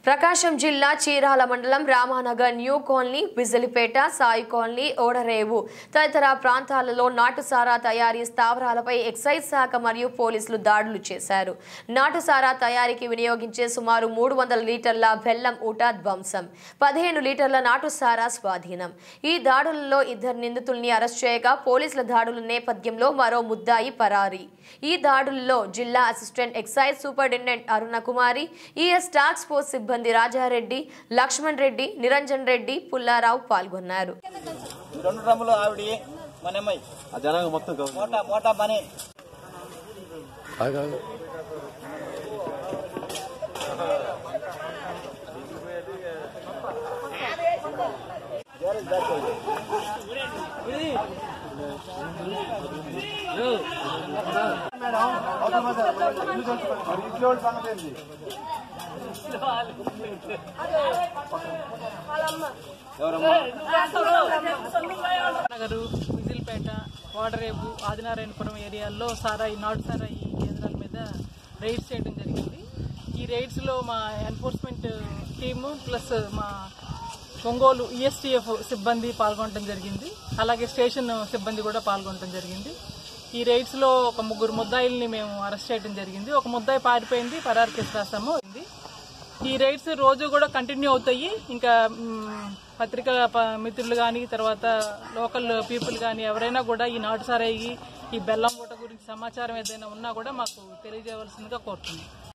ప్రకాశం జిల్లా చీరాల మండలం Ramanagar new colony Bijalipeta Sai colony Odarevu తదితర ప్రాంతాలలో నాటుసారా తయారీ స్థావరాలపై ఎక్సైజ్ శాఖ మరియు పోలీసులు దాడులు చేశారు నాటుసారా తయారీకి వినియోగించే సుమారు మూడు వందల లీటర్ల బెల్లం ఊట ధ్వంసం పదిహేను లీటర్ల నాటుసారా స్వాధీనం ఈ దాడులలో ఇద్దరు నిందితుల్ని అరెస్ట్ చేయగా పోలీసుల దాడుల నేపథ్యంలో మరో ముద్దాయి పరారీ ఈ దాడుల్లో జిల్లా assistant excise superintendent Aruna Kumari ES task force సిబ్బంది రాజారెడ్డి లక్ష్మణ్ రెడ్డి నిరంజన్ రెడ్డి పుల్లారావు పాల్గొన్నారు ఈ రెండు డ్రమ్ములు ఆవిడ మన అమ్మాయి ఆ జనాంగం మొత్తం కవర్ మోటా మోటా మనీ ఆగు, ఆగు. నగరు విజిల్పేట వాడరేపు ఆదినారాయణపురం ఏరియాల్లో సారాయి నాటు సారాయి కేంద్రాల మీద రైడ్స్ చేయడం జరిగింది ఈ రైడ్స్లో మా ఎన్ఫోర్స్మెంట్ టీము ప్లస్ మా ఒంగోలు ఈఎస్టీఎఫ్ సిబ్బంది పాల్గొనడం జరిగింది అలాగే స్టేషన్ సిబ్బంది కూడా పాల్గొనడం జరిగింది ఈ రైడ్స్లో ఒక ముగ్గురు ముద్దాయిల్ని మేము అరెస్ట్ చేయడం జరిగింది ఒక ముద్దాయి పారిపోయింది పరారు కేసు రాసాము ఉంది. ఈ రైడ్స్ రోజు కూడా కంటిన్యూ అవుతాయి ఇంకా మ్, పత్రికా ప- మిత్రులు కానీ తర్వాత లోకల్ పీపుల్ కానీ ఎవరైనా కూడా ఈ నాటు సారాయి ఈ బెల్లం పూట గురించి సమాచారం ఏదైనా ఉన్నా కూడా మాకు తెలియజేయవలసిందిగా కోరుతున్నాం